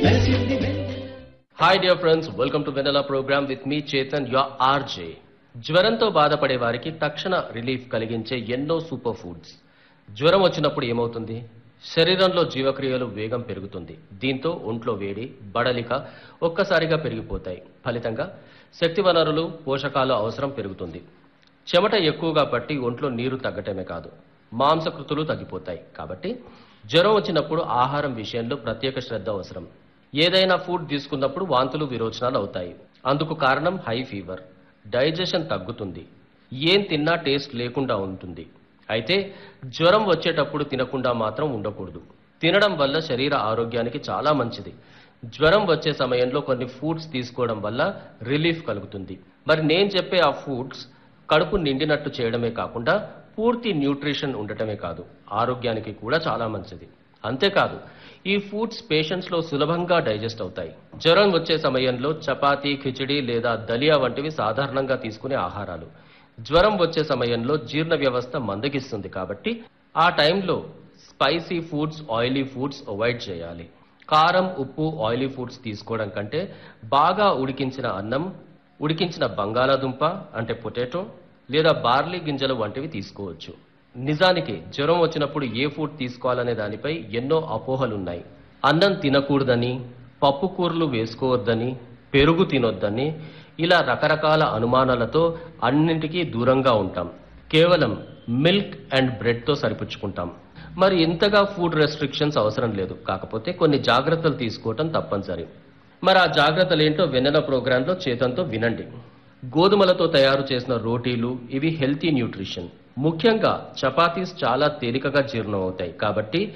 hi dear friends welcome to Vennela program with me Chetan your RJ జ్వరంతో బాధపడే వారికి తక్షణ రిలీఫ్ కలిగించే ఎన్నో సూపర్ ఫుడ్స్ జ్వరం వచ్చినప్పుడు ఏమవుతుంది శరీరంలో జీవక్రియలు వేగం పెరుగుతుంది దీంతో ఒంట్లో వేడి బడలిక ఒక్కసారిగా పెరిగిపోతాయి ఫలితంగా శక్తి వనరులు పోషకాల అవసరం పెరుగుతుంది చెమట ఎక్కువగా పట్టి ఒంట్లో నీరు తగ్గటమే కాదు మాంసకృతులు తగ్గిపోతాయి కాబట్టి జ్వరం వచ్చినప్పుడు ఆహారం విషయంలో ప్రత్యేక శ్రద్ధ అవసరం ఏదైనా ఫుడ్ తీసుకున్నప్పుడు వాంతులు విరోచనాలు అవుతాయి అందుకు కారణం హై ఫీవర్ డైజెషన్ తగ్గుతుంది ఏం తిన్నా టేస్ట్ లేకుండా ఉంటుంది అయితే జ్వరం వచ్చేటప్పుడు తినకుండా మాత్రం ఉండకూడదు తినడం వల్ల శరీర ఆరోగ్యానికి చాలా మంచిది జ్వరం వచ్చే సమయంలో కొన్ని ఫుడ్స్ తీసుకోవడం వల్ల రిలీఫ్ కలుగుతుంది మరి నేను చెప్పే ఆ ఫుడ్స్ కడుపు నిండినట్టు చేయడమే కాకుండా పూర్తి న్యూట్రిషన్ ఉండటమే కాదు ఆరోగ్యానికి కూడా చాలా మంచిది అంతేకాదు ఈ ఫుడ్స్ పేషెంట్స్ లో సులభంగా డైజెస్ట్ అవుతాయి జ్వరం వచ్చే సమయంలో చపాతీ ఖిచడి లేదా దలియా వంటివి సాధారణంగా తీసుకునే ఆహారాలు జ్వరం వచ్చే సమయంలో జీర్ణ వ్యవస్థ మందగిస్తుంది కాబట్టి ఆ టైంలో spicy foods oily foods avoid చేయాలి కారం ఉప్పు ఆయిలీ ఫుడ్స్ తీసుకోవడం కంటే బాగా ఉడికించిన అన్నం ఉడికించిన బంగాళాదుంప అంటే పొటాటో లేదా బార్లీ గింజలు వంటివి తీసుకోవచ్చు నిజానికి జ్వరం వచ్చినప్పుడు ఏ ఫుడ్ తీసుకోవాలనే దానిపై ఎన్నో అపోహలున్నాయి అన్నం తినకూడదని పప్పు కూరలు వేసుకోవద్దని పెరుగు తినొద్దని ఇలా రకరకాల అనుమానాలతో అన్నింటికీ దూరంగా ఉంటాం కేవలం మిల్క్ అండ్ బ్రెడ్తో సరిపుచ్చుకుంటాం మరి ఇంతగా ఫుడ్ రెస్ట్రిక్షన్స్ అవసరం లేదు కాకపోతే కొన్ని జాగ్రత్తలు తీసుకోవటం తప్పనిసరి మరి ఆ జాగ్రత్తలు ఏంటో వెన్నెల ప్రోగ్రాంలో చేతంతో వినండి గోధుమలతో తయారు చేసిన రోటీలు ఇవి హెల్తీ న్యూట్రిషన్ ముఖ్యంగా చపాతీస్ చాలా తేలికగా జీర్ణం అవుతాయి కాబట్టి